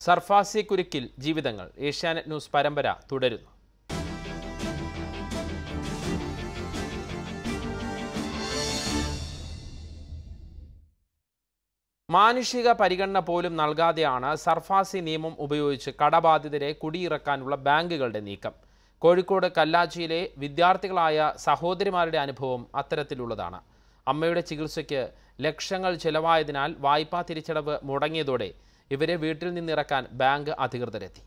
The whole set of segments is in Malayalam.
സർഫാസി കുരുക്കിൽ ജീവിതങ്ങൾ ഏഷ്യാനെറ്റ് ന്യൂസ് പരമ്പര തുടരുന്നു മാനുഷിക പരിഗണന പോലും നൽകാതെയാണ് സർഫാസി നിയമം ഉപയോഗിച്ച് കടബാധിതരെ കുടിയിറക്കാനുള്ള ബാങ്കുകളുടെ നീക്കം കോഴിക്കോട് കല്ലാച്ചിയിലെ വിദ്യാർത്ഥികളായ സഹോദരിമാരുടെ അനുഭവം അത്തരത്തിലുള്ളതാണ് അമ്മയുടെ ചികിത്സയ്ക്ക് ലക്ഷങ്ങൾ ചെലവായതിനാൽ വായ്പാ തിരിച്ചടവ് മുടങ്ങിയതോടെ ഇവരെ വീട്ടിൽ നിന്നിറക്കാൻ ബാങ്ക് അധികൃതരെത്തി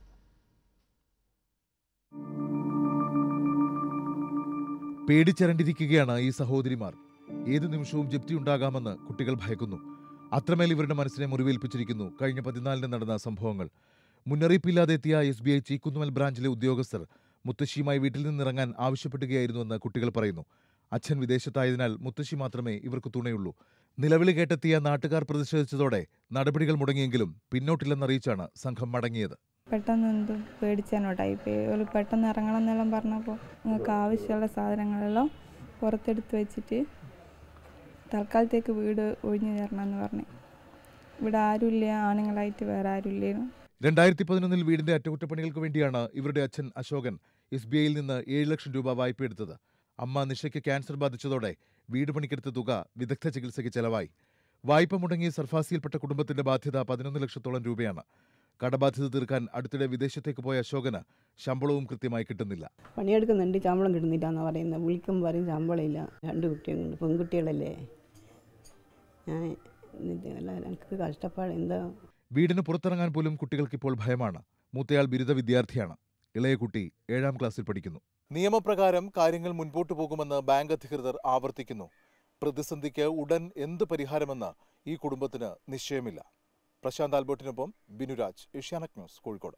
പേടിച്ചരണ്ടിരിക്കുകയാണ് ഈ സഹോദരിമാർ ഏതു നിമിഷവും ജപ്തി ഉണ്ടാകാമെന്ന് കുട്ടികൾ ഭയക്കുന്നു അത്രമേൽ ഇവരുടെ മനസ്സിനെ മുറിവേൽപ്പിച്ചിരിക്കുന്നു കഴിഞ്ഞ പതിനാലിന് നടന്ന സംഭവങ്ങൾ മുന്നറിയിപ്പില്ലാതെ എത്തിയ എസ് ബി ഐ ചീക്കുന്നുമൽ ബ്രാഞ്ചിലെ ഉദ്യോഗസ്ഥർ മുത്തശ്ശിയുമായി വീട്ടിൽ നിന്നിറങ്ങാൻ ആവശ്യപ്പെടുകയായിരുന്നുവെന്ന് കുട്ടികൾ പറയുന്നു അച്ഛൻ വിദേശത്തായതിനാൽ മുത്തശ്ശി മാത്രമേ ഇവർക്ക് തുണയുള്ളൂ നിലവിളി കേട്ടെത്തിയ നാട്ടുകാർ പ്രതിഷേധിച്ചതോടെ നടപടികൾ മുടങ്ങിയെങ്കിലും പിന്നോട്ടില്ലെന്നറിയിച്ചാണ് സംഘം മടങ്ങിയത് പെട്ടെന്ന് എന്ത് പേടിച്ചാനോട്ടായി ഒരു പെട്ടെന്ന് ഇറങ്ങണം എന്നെല്ലാം പറഞ്ഞപ്പോൾ നിങ്ങൾക്ക് ആവശ്യമുള്ള സാധനങ്ങളെല്ലാം പുറത്തെടുത്ത് വെച്ചിട്ട് തൽക്കാലത്തേക്ക് വീട് ഒഴിഞ്ഞു തരണം എന്ന് പറഞ്ഞു ഇവിടെ ആരുമില്ല ആണുങ്ങളായിട്ട് വേറെ ആരുമില്ലേനു രണ്ടായിരത്തി പതിനൊന്നിൽ വീടിന്റെ അറ്റകുറ്റപ്പണികൾക്ക് വേണ്ടിയാണ് ഇവരുടെ അച്ഛൻ അശോകൻ എസ് ബി ഐയിൽ നിന്ന് ഏഴ് ലക്ഷം രൂപ വായ്പ എടുത്തത് അമ്മ നിഷയ്ക്ക് ക്യാൻസർ ബാധിച്ചതോടെ വീട് പണിക്കെടുത്ത തുക വിദഗ്ധ ചികിത്സയ്ക്ക് ചെലവായി വായ്പ മുടങ്ങി സർഫാസിയിൽപ്പെട്ട കുടുംബത്തിന്റെ ബാധ്യത പതിനൊന്ന് ലക്ഷത്തോളം രൂപയാണ് കടബാധ്യത തീർക്കാൻ അടുത്തിടെ വിദേശത്തേക്ക് പോയ അശോകന് ശമ്പളവും കൃത്യമായി കിട്ടുന്നില്ല പണിയെടുക്കുന്നുണ്ട് ശമ്പളം കിട്ടുന്നില്ലാന്ന് പറയുന്നത് വിളിക്കുമ്പോൾ പറയും ശമ്പളമില്ല രണ്ട് കുട്ടികളുണ്ട് പെൺകുട്ടികളല്ലേ ഞാൻ എന്നിട്ട് അല്ല എനിക്ക് കഷ്ടപ്പാട് എന്താ വീടിന് പുറത്തിറങ്ങാൻ പോലും കുട്ടികൾക്ക് ഇപ്പോൾ ഭയമാണ് മൂത്തയാൾ ബിരുദ വിദ്യാർത്ഥിയാണ് ഇളയ കുട്ടി ഏഴാം ക്ലാസ്സിൽ പഠിക്കുന്നു നിയമപ്രകാരം കാര്യങ്ങൾ മുൻപോട്ടു പോകുമെന്ന് ബാങ്ക് അധികൃതർ ആവർത്തിക്കുന്നു പ്രതിസന്ധിക്ക് ഉടൻ എന്ത് പരിഹാരമെന്ന് ഈ കുടുംബത്തിന് നിശ്ചയമില്ല പ്രശാന്ത് ആൽബർട്ടിനൊപ്പം ബിനുരാജ് ഏഷ്യാനെറ്റ് ന്യൂസ് കോഴിക്കോട്